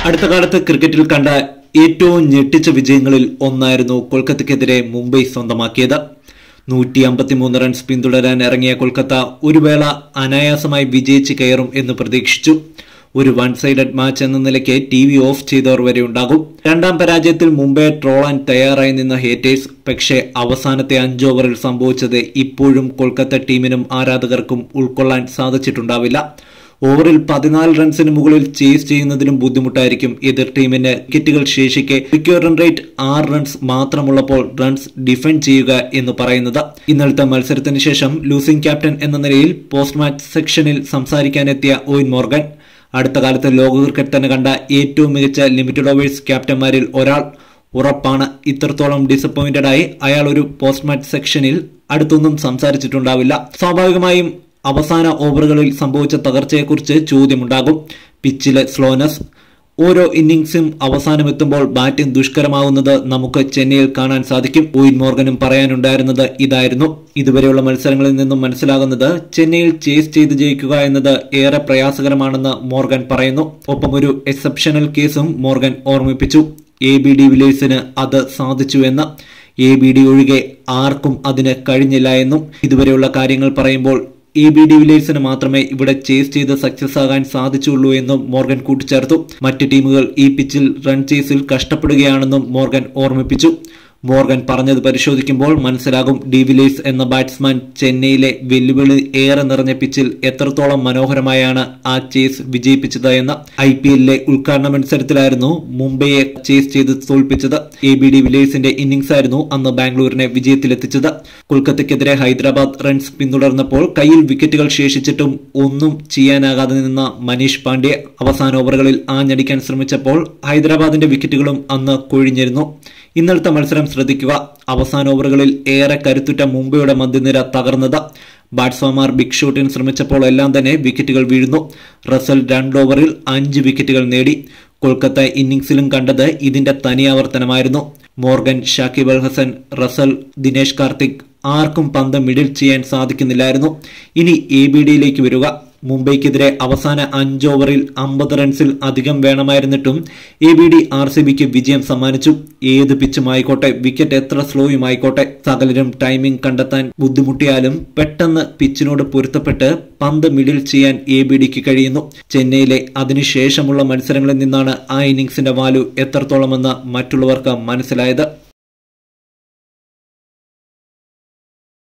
അടുത്ത കാലത്ത് ക്രിക്കറ്റിൽ കണ്ട ഏറ്റവും ഞെട്ടിച്ച വിജയങ്ങളിൽ ഒന്നായിരുന്നു കൊൽക്കത്തയ്ക്കെതിരെ മുംബൈ സ്വന്തമാക്കിയത് നൂറ്റി അമ്പത്തിമൂന്ന് റൺസ് പിന്തുടരാൻ ഇറങ്ങിയ കൊൽക്കത്ത ഒരു വേള അനായാസമായി വിജയിച്ച് കയറും എന്ന് പ്രതീക്ഷിച്ചു ഒരു വൺ സൈഡഡ് മാച്ച് എന്ന നിലയ്ക്ക് ടി വി ഓഫ് ചെയ്തവർ വരെ ഉണ്ടാകും രണ്ടാം പരാജയത്തിൽ മുംബൈ ട്രോളാൻ തയ്യാറായി നിന്ന ഹേറ്റേഴ്സ് പക്ഷേ അവസാനത്തെ അഞ്ച് ഓവറിൽ സംഭവിച്ചത് ഇപ്പോഴും കൊൽക്കത്ത ടീമിനും ആരാധകർക്കും ഉൾക്കൊള്ളാൻ സാധിച്ചിട്ടുണ്ടാവില്ല ഓവറിൽ പതിനാല് റൺസിന് മുകളിൽ ചേസ് ചെയ്യുന്നതിനും ബുദ്ധിമുട്ടായിരിക്കും എതിർ ടീമിന് വിക്കറ്റുകൾ ശേഷിക്കെ വിക്കറ്റ് റൺ റേറ്റ് ആറ് റൺസ് മാത്രമുള്ളപ്പോൾ റൺസ് ഡിഫെൻഡ് ചെയ്യുക എന്ന് പറയുന്നത് ഇന്നലത്തെ മത്സരത്തിന് ശേഷം ലൂസിംഗ് ക്യാപ്റ്റൻ എന്ന നിലയിൽ പോസ്റ്റ് മാച്ച് സെക്ഷനിൽ സംസാരിക്കാനെത്തിയ ഓയിൻ മോർഗൻ അടുത്ത കാലത്ത് ലോക ക്രിക്കറ്റ് തന്നെ കണ്ട ഏറ്റവും മികച്ച ലിമിറ്റഡ് ഓവേഴ്സ് ക്യാപ്റ്റന്മാരിൽ ഒരാൾ ഉറപ്പാണ് ഇത്രത്തോളം ഡിസപ്പോയിന്റഡ് ആയി അയാൾ ഒരു പോസ്റ്റ് മാച്ച് സെക്ഷനിൽ അടുത്തൊന്നും സംസാരിച്ചിട്ടുണ്ടാവില്ല സ്വാഭാവികമായും അവസാന ഓവറുകളിൽ സംഭവിച്ച തകർച്ചയെക്കുറിച്ച് ചോദ്യമുണ്ടാകും പിച്ചിലെ സ്ലോനസ് ഓരോ ഇന്നിംഗ്സും അവസാനമെത്തുമ്പോൾ ബാറ്റിംഗ് ദുഷ്കരമാവുന്നത് നമുക്ക് ചെന്നൈയിൽ കാണാൻ സാധിക്കും ഓയിൻ മോർഗനും പറയാനുണ്ടായിരുന്നത് ഇതായിരുന്നു ഇതുവരെയുള്ള മത്സരങ്ങളിൽ നിന്നും മനസ്സിലാകുന്നത് ചെന്നൈയിൽ ചേസ് ചെയ്ത് ജയിക്കുക എന്നത് ഏറെ പ്രയാസകരമാണെന്ന് മോർഗൻ പറയുന്നു ഒപ്പം ഒരു എക്സെപ്ഷണൽ കേസും മോർഗൻ ഓർമ്മിപ്പിച്ചു എ ബി ഡി വില്ലേഴ്സിന് അത് സാധിച്ചു എന്ന് എ ബി ഡി ഒഴികെ ആർക്കും അതിന് കഴിഞ്ഞില്ല എന്നും ഇതുവരെയുള്ള കാര്യങ്ങൾ പറയുമ്പോൾ എ ബി ഡി വില്ലേഴ്സിന് മാത്രമേ ഇവിടെ ചേസ് ചെയ്ത് സക്സസ് ആകാൻ സാധിച്ചുള്ളൂ എന്നും മോർഗൻ കൂട്ടിച്ചേർത്തു മറ്റ് ടീമുകൾ ഈ പിച്ചിൽ റൺ ചേസിൽ കഷ്ടപ്പെടുകയാണെന്നും മോർഗൻ ഓർമ്മിപ്പിച്ചു മോർഗൻ പറഞ്ഞത് പരിശോധിക്കുമ്പോൾ മനസ്സിലാകും ഡി വില്ലേഴ്സ് എന്ന ബാറ്റ്സ്മാൻ ചെന്നൈയിലെ വെല്ലുവിളി ഏറെ നിറഞ്ഞ പിച്ചിൽ എത്രത്തോളം മനോഹരമായാണ് ആ ചേസ് വിജയിപ്പിച്ചത് എന്ന് ഐ പി എല്ലിലെ ഉദ്ഘാടന മത്സരത്തിലായിരുന്നു മുംബൈയെ ചേസ് ചെയ്ത് തോൽപ്പിച്ചത് എ ബി ഡി വില്ലേഴ്സിന്റെ ഇന്നിംഗ്സ് ആയിരുന്നു അന്ന് ബാംഗ്ലൂരിനെ വിജയത്തിലെത്തിച്ചത് കൊൽക്കത്തയ്ക്കെതിരെ ഹൈദരാബാദ് റൺസ് പിന്തുടർന്നപ്പോൾ കയ്യിൽ വിക്കറ്റുകൾ ശേഷിച്ചിട്ടും ഒന്നും ചെയ്യാനാകാതെ നിന്ന മനീഷ് പാണ്ഡ്യ അവസാന ഓവറുകളിൽ ആഞ്ഞടിക്കാൻ ശ്രമിച്ചപ്പോൾ ഹൈദരാബാദിന്റെ വിക്കറ്റുകളും അന്ന് കൊഴിഞ്ഞിരുന്നു ഇന്നലത്തെ മത്സരം ശ്രദ്ധിക്കുക അവസാന ഓവറുകളിൽ ഏറെ കരുത്തുറ്റ മുംബൈയുടെ മധ്യനിര തകർന്നത് ബാറ്റ്സ്മാൻമാർ ബിഗ് ഷോട്ടിന് ശ്രമിച്ചപ്പോൾ എല്ലാം തന്നെ വിക്കറ്റുകൾ വീഴുന്നു റസൽ രണ്ട് ഓവറിൽ അഞ്ച് വിക്കറ്റുകൾ നേടി കൊൽക്കത്ത ഇന്നിംഗ്സിലും കണ്ടത് ഇതിന്റെ തനിയാവർത്തനമായിരുന്നു മോർഗൻ ഷാക്കിബ് അൽ ഹസൻ റസൽ ദിനേശ് കാർത്തിക് ആർക്കും പന്ത് മിഡിൽ ചെയ്യാൻ സാധിക്കുന്നില്ലായിരുന്നു ഇനി എ ബി ഡിയിലേക്ക് വരിക മുംബൈക്കെതിരെ അവസാന അഞ്ച് ഓവറിൽ അമ്പത് റൺസിൽ അധികം വേണമായിരുന്നിട്ടും A B D R C ബിക്ക് വിജയം സമ്മാനിച്ചു ഏത് പിച്ചും ആയിക്കോട്ടെ വിക്കറ്റ് എത്ര സ്ലോയും ആയിക്കോട്ടെ സകലരും ടൈമിംഗ് കണ്ടെത്താൻ ബുദ്ധിമുട്ടിയാലും പെട്ടെന്ന് പിച്ചിനോട് പൊരുത്തപ്പെട്ട് പന്ത് മിഡിൽ ചെയ്യാൻ എ ബി ഡിക്ക് കഴിയുന്നു ചെന്നൈയിലെ അതിനുശേഷമുള്ള മത്സരങ്ങളിൽ നിന്നാണ് ആ ഇന്നിംഗ്സിന്റെ വാല്യൂ എത്രത്തോളമെന്ന് മറ്റുള്ളവർക്ക് മനസ്സിലായത്